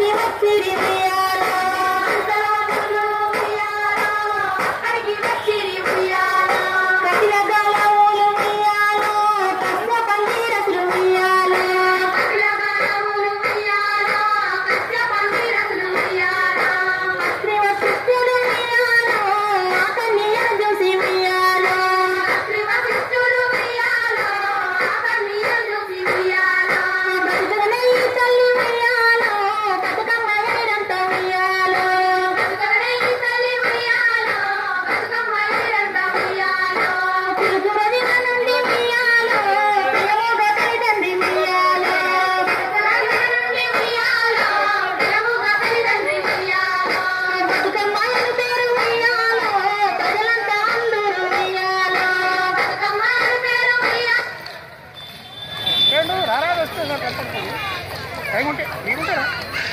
వచ్చి వచ్చిరి ఉయ్యాలో అంతరాత్రులు ఉయ్యాలో అక్కడికి వచ్చిరి ఉయ్యాలో కఠిన గాలములు ఉయ్యాలో కష్ట పందిరసులు ఉయ్యాలో కఠిన గాలములు ఉయ్యాలో కష్ట పందిరసులు ఉయ్యాలో శ్రీవ శిష్యులు ఉయ్యాలో ఆకన్య చూసి ఉయ్యాలో శ్రీవ శిష్యులు ఉయ్యాలో ఆకన్య చూసి ఉయ్యాలో బతుకనే తల్లి ఉయ్యాలో బతుకమ్మ ఎడంత ఉయ్యాలో బతుకనే తల్లి ఉయ్యాలో బతుకమ్మ ఎడంత ఉయ్యాలో తిరుగుమని నుండి ఉయ్యాలో ప్రియముగా తల్లిదండ్రి ఉయ్యాలో తిరుగుమని నుండి ఉయ్యాలో ప్రియముగా తల్లిదండ్రి ఉయ్యాలో బతుకమ్మ అని పేరు ఉయ్యాలో ప్రజలంతా అందరూ ఉయ్యాలో బతుకమ్మ అని పేరు ఉయ్యాలో రెండు రారా వస్తే సార్ కట్టండి టైం ఉంటే మీకుంటారా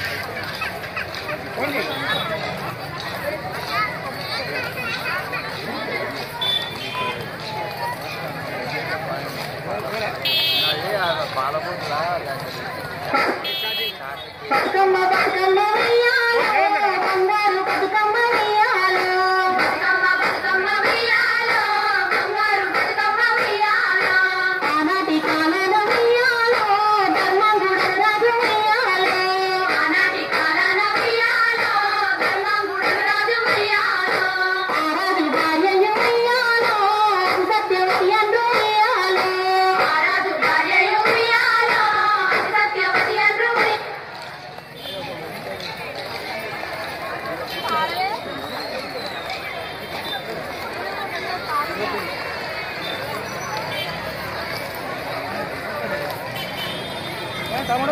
ఫోన్ చేయి బతుకమ్మ బతుకమ్మ ఉయ్యాలో బంగారు బతుకమ్మ ఉయ్యాలో బతుకమ్మ బతుకమ్మ ఉయ్యాలో బంగారు బతుకమ్మ ఉయ్యాలో ఆనాటి కాలాన ఉయ్యాలో ధర్మంగుడు రాజు ఉయ్యాలో ఆనాటి కాలాన ఉయ్యాలో ధర్మంగుడు రాజు ఉయ్యాలో ఆరాధి భార్యయు ఉయ్యాలో సత్యవతి అంటూ ఉయ్యాలో ఆరాధి భార్యయు ఉయ్యాలో సత్యవతి అంటూ ఉయ్యాలో ఏ తమ్ముడు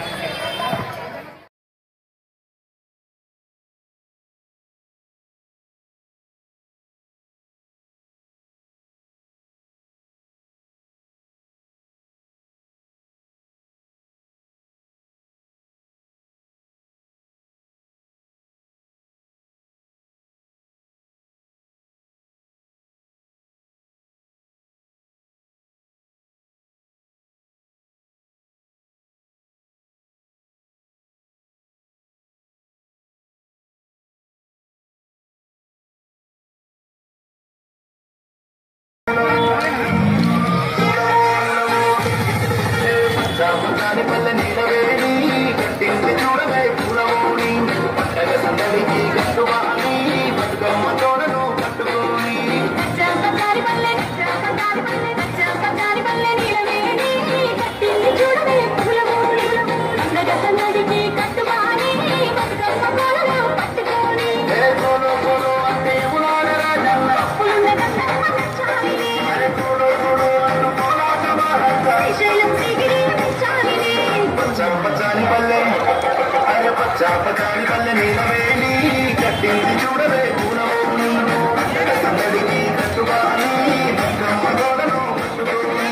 జాబుతాని పల్లె నీలవేణి కట్టింది చూడలే పూలమోని పండగ సందడికి కట్టువాని బతుకమ్మ తోడను కట్టుకోని చాపకారి పల్లె చాపకారి పల్లె చాపకారి పల్లె నీలవేణి కట్టింది చూడవే పూలమూలి అందగత నడికి కట్టుబాని బతుకమ్మ కోలలో పట్టుకోని ఏ కోలో కోలో అంటే ఉలాడ రాజన్న పులుండ కన్నమ్మ నచ్చాలిని అరే కోలో కోలో అంటూ కోలాట మహారాజా శ్రీశైలం శ్రీగిరి నచ్చాలిని పచ్చాపచాని పల్లె అరే పచ్చాపచాని పల్లె నీలవేణి కట్టింది చూడలే పూలమోని పండగ సందడికి కట్టువాని బతుకమ్మ తోడను కట్టుకోని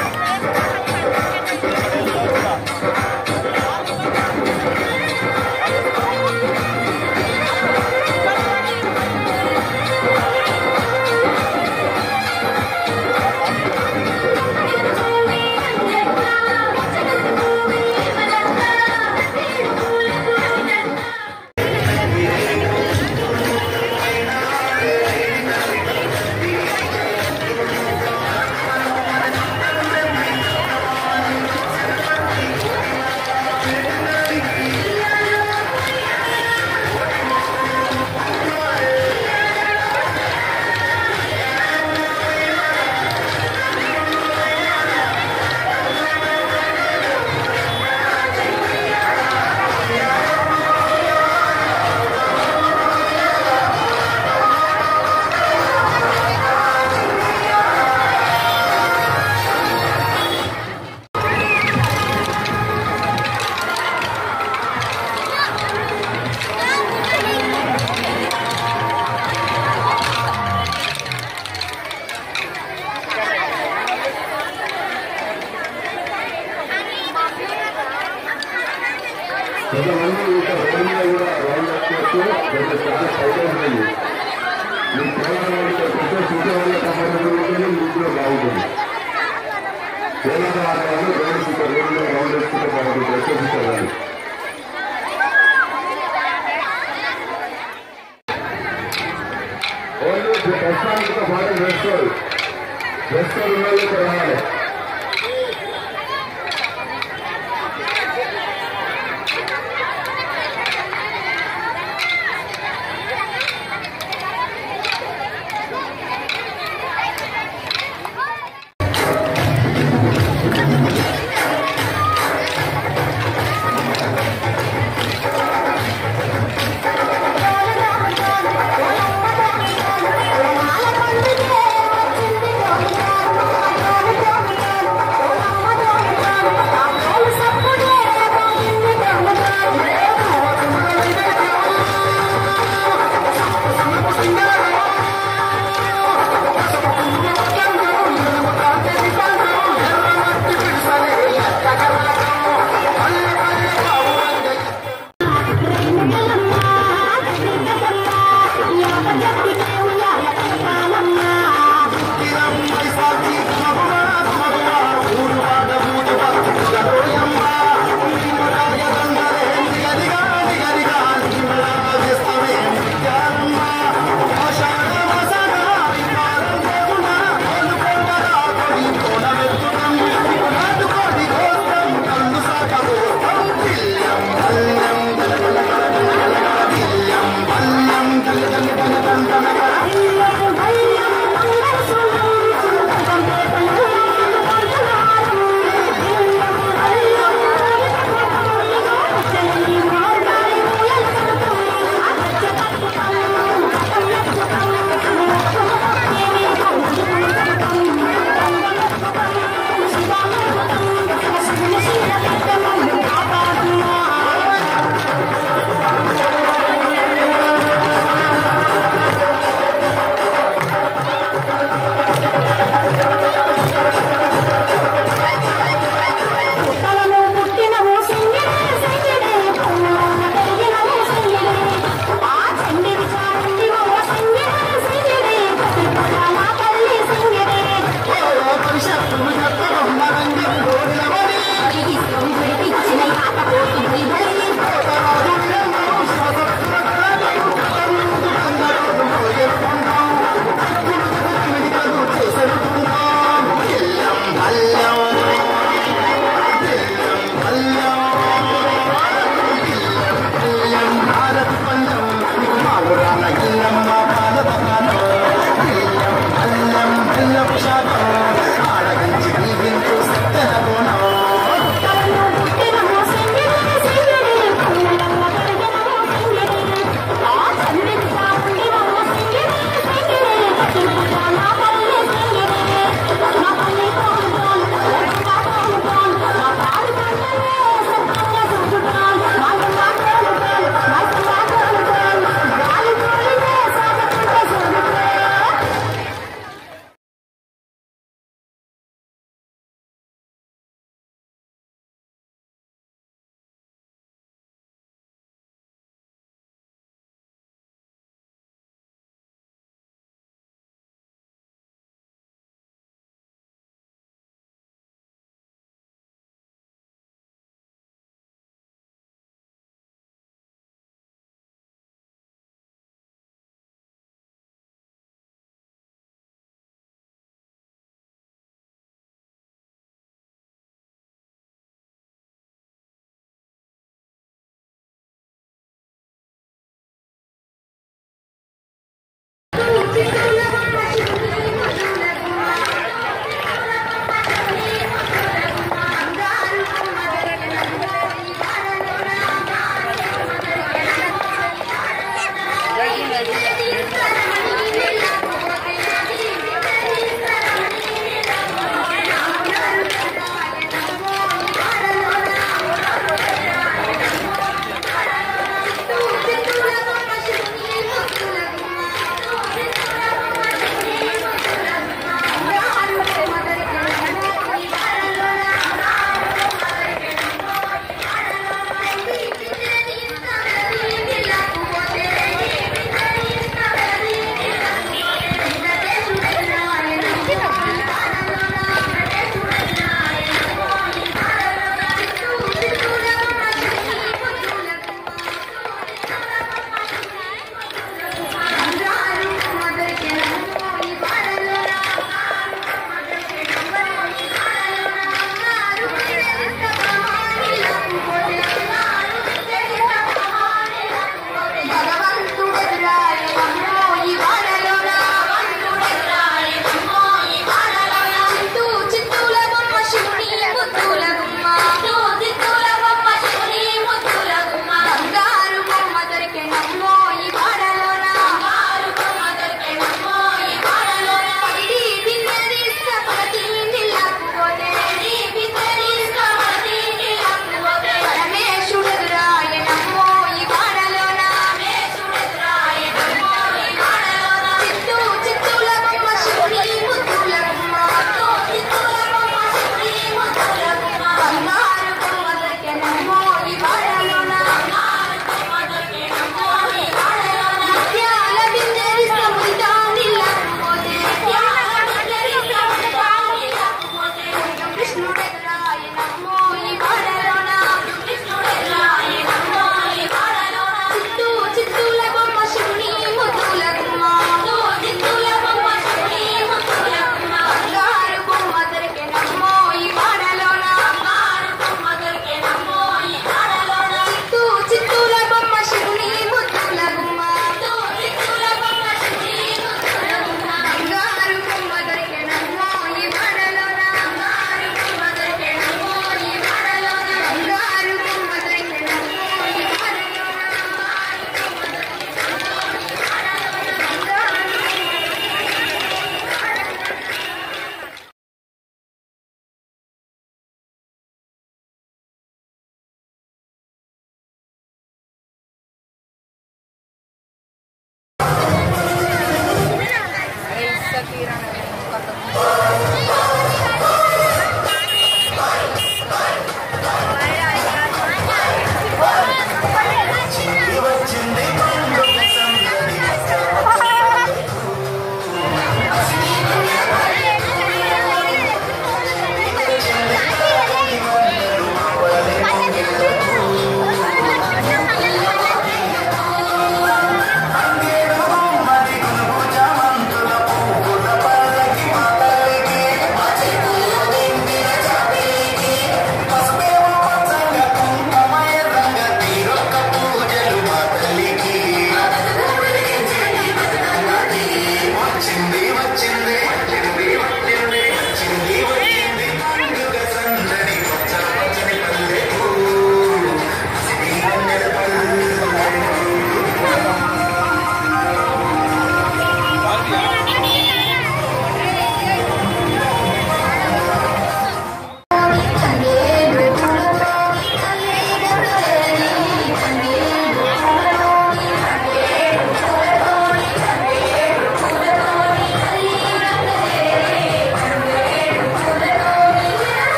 కొంతమంది ఇక రోడ్డు మీద కూడా రైలు వచ్చేస్తూ కొంత పెద్ద సైకిల్ ఉంది మీ తెలంగాణ పెద్ద చూసే వాళ్ళ సంబంధం ఉంటేనే మీకు కూడా బాగుంటుంది తెలంగాణ వాళ్ళు రోడ్డు చూసే రోడ్డు మీద రౌండ్ వేసుకుంటే బాగుంటుంది ఎక్కడ చూసే వాళ్ళు ప్రస్తుతానికితో పాటు డ్రెస్ కోడ్ డ్రెస్ కోడ్ ఉన్న వాళ్ళు ఇక్కడ రావాలి మాల పండుగే వచ్చింది గోవిందా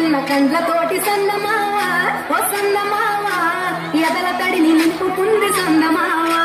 ఉన్న కండ్లతోటి సందమావా ఓ సందమావా ఎదల తడిని నింపుకుంది సందమావా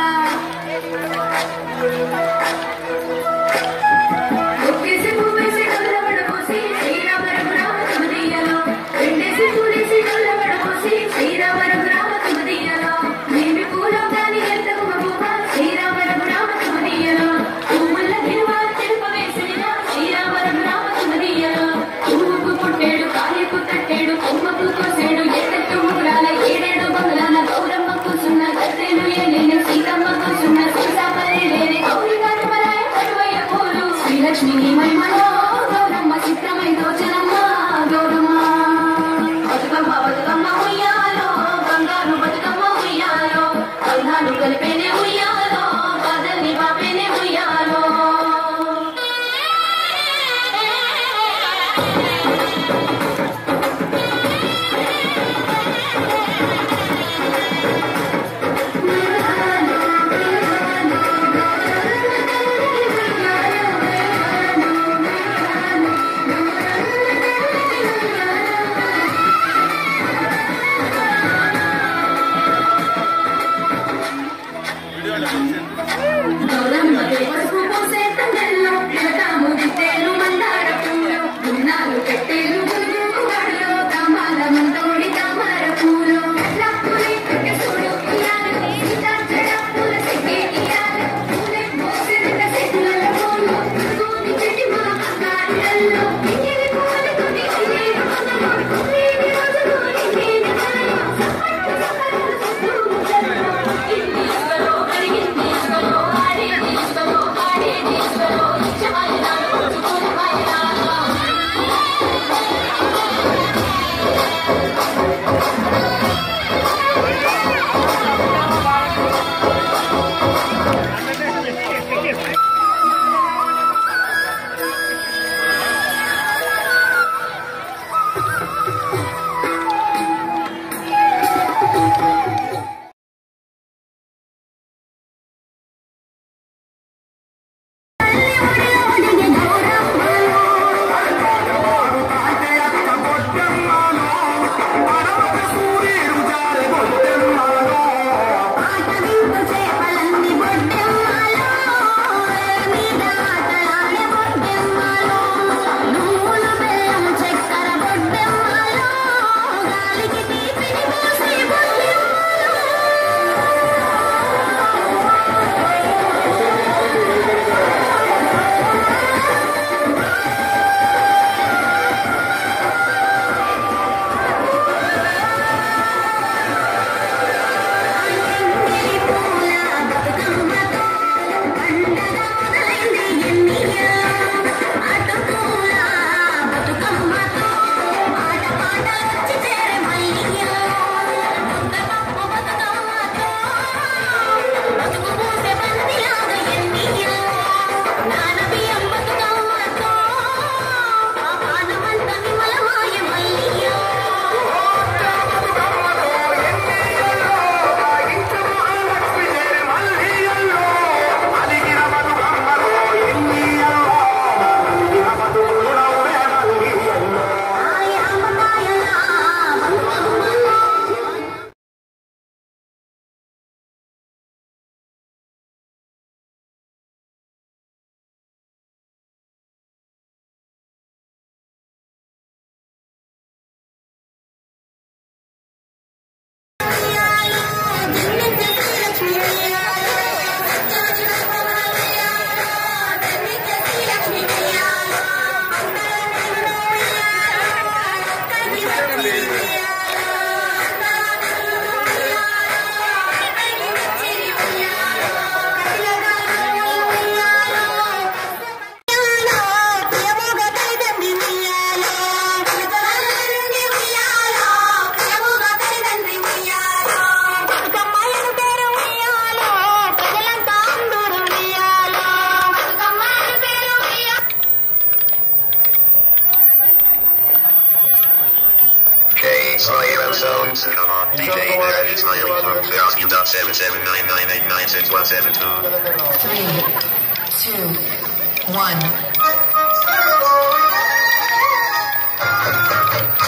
ఒక్కేసి పువ్వేసి డొల్లబడబోసి శ్రీరామరం రామ తుమదీయలో రెండేసి పూలేసి డొల్లబడబోసి శ్రీరామరం రామ తుమదీయలో నీవి పూలో కాని ఎంతకు మగువ శ్రీరామరం రామ తుమదీయలో పువ్వుల గిరువ తెలుపవేసిన శ్రీరామరం రామ తుమదీయలో పువ్వుకు పుట్టేడు కాయకు తట్టేడు కొమ్మకు కోసేడు ఎత్తెత్తు ముగ్గురాల ఏడేడు బంగ్లాల గౌరమ్మకు సున్న గద్దెలు ఏలేని సీతమ్మకు సున్న సీతాపరి లేని గౌరి కనుమలాయ కరువయ్య పూలు శ్రీలక్ష్మి మహిమలో గౌరమ్మ చిత్రమై దోచనమ్మ గౌరమ్మ బతుకమ్మ బతుకమ్మ ఉయ్యాలో బంగారు బతుకమ్మ ఉయ్యాలో బంగారు కలిపేనే ఉయ్యాలో బాధల్ని బాపేనే ఉయ్యాలో గౌరమ్మ పసుపు పోసే తండ్రిలో పిలకాము గిట్టేలు మందార పూలు గున్నాలు పెట్టేలు గురుగు వాడులో తామాల మందోడి తామర పూలు లప్పులి పెట్టెసుడు ఇయాలు సీతాచడ పూల సెక్కే ఇయాలు పూలే మోసిరిత సెక్కుల పూలు గురుగుని చెట్టి మా బంగారులలో ఇంగిలి పూలు కొని ఇంగిలి మనలో ఇంగిలి రోజులు ఇంగిలి మనలో సపట్టు సపట్టు సప్పు ముద్దలో ఇంగిలిస్కలో కరిగిందిస్కలో ఆడే తీసుకో ఆడే తీసుకో ఇచ్చవాయినాలు పుచ్చుకోని వాయినాలు K Slayer Sounds. Come on, DJ, that is my from Felsky dot seven seven nine nine eight nine six one seven two. Three, two, one.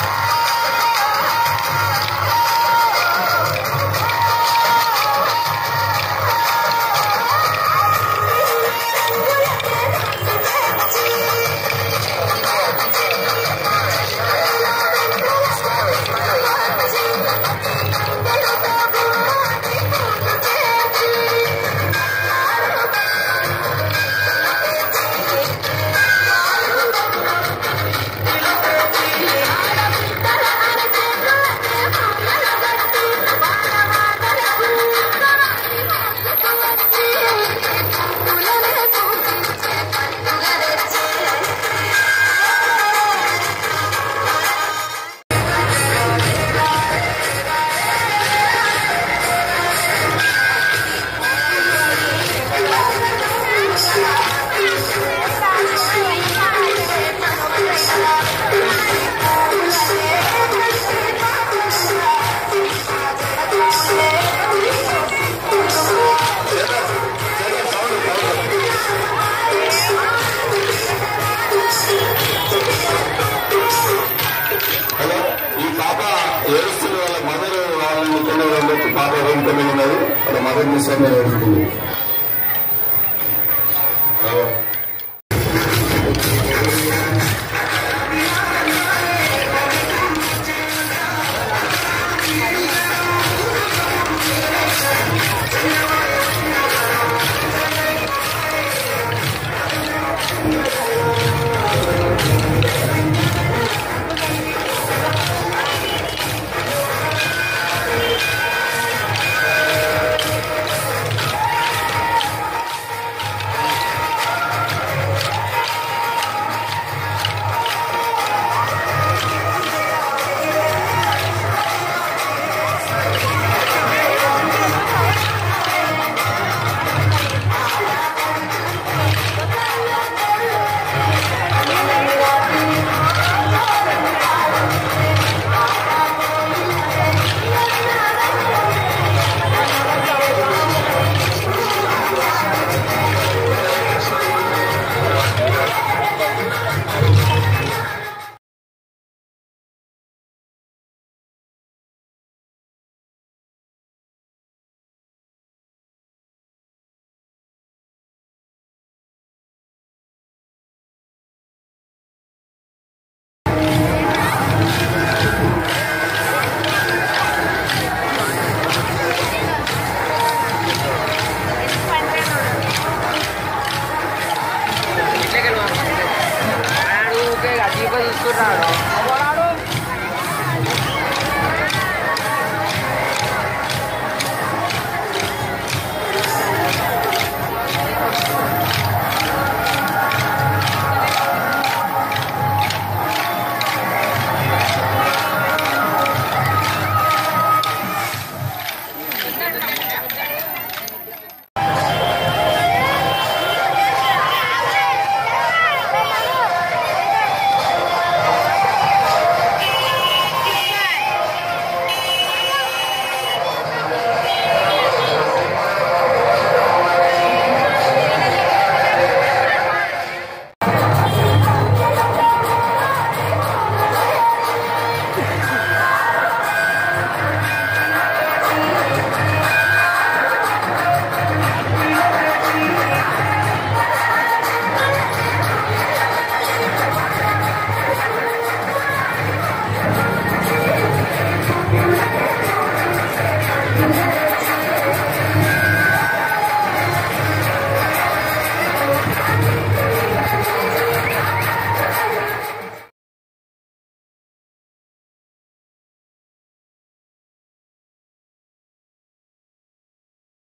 ఆరోగ్య సమయం